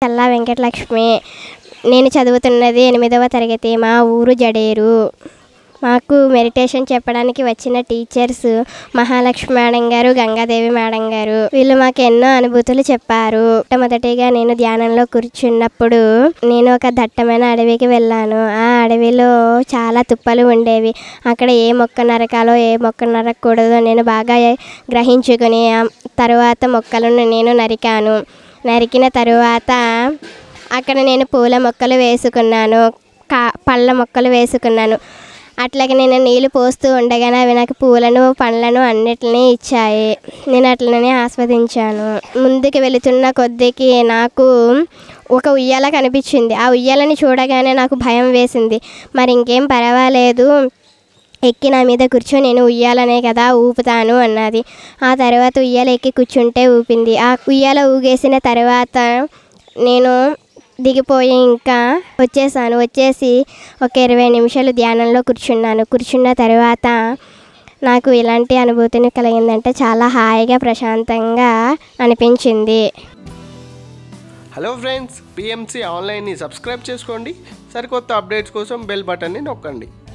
చల్లా వెంకటలక్ష్మి నేను చదువుతున్నది ఎనిమిదవ తరగతి మా ఊరు జడేరు మాకు మెడిటేషన్ చెప్పడానికి వచ్చిన టీచర్స్ మహాలక్ష్మి మేడం గారు గంగాదేవి మేడం గారు వీళ్ళు మాకు ఎన్నో అనుభూతులు చెప్పారు మొదటిగా నేను ధ్యానంలో కూర్చున్నప్పుడు నేను ఒక దట్టమైన అడవికి వెళ్ళాను ఆ అడవిలో చాలా తుప్పలు ఉండేవి అక్కడ ఏ మొక్క నరకాలో ఏ మొక్క నరకూడదో నేను బాగా గ్రహించుకుని ఆ తరువాత మొక్కలను నేను నరికాను నరికిన తరువాత అక్కడ నేను పూల మొక్కలు వేసుకున్నాను కా పళ్ళ మొక్కలు వేసుకున్నాను అట్లాగే నేను నీళ్ళు పోస్తూ ఉండగానే అవి నాకు పూలను పండ్లను అన్నిటిని ఇచ్చాయి నేను అట్లనే ఆస్వాదించాను ముందుకు వెళుతున్న కొద్దికి నాకు ఒక ఉయ్యాల కనిపించింది ఆ ఉయ్యాలని చూడగానే నాకు భయం వేసింది మరి ఇంకేం పర్వాలేదు ఎక్కి నా మీద కూర్చో నేను ఉయ్యాలనే కదా ఊపుతాను అన్నది ఆ తర్వాత ఉయ్యాల ఎక్కి కూర్చుంటే ఊపింది ఆ ఉయ్యాల ఊగేసిన తర్వాత నేను దిగిపోయి ఇంకా వచ్చేసాను వచ్చేసి ఒక ఇరవై నిమిషాలు ధ్యానంలో కూర్చున్నాను కూర్చున్న తర్వాత నాకు ఇలాంటి అనుభూతిని కలిగిందంటే చాలా హాయిగా ప్రశాంతంగా అనిపించింది హలో ఫ్రెండ్స్ పిఎంసి ఆన్లైన్ని సబ్స్క్రైబ్ చేసుకోండి సరికొత్త అప్డేట్స్ కోసం బెల్ బటన్ని నొక్కండి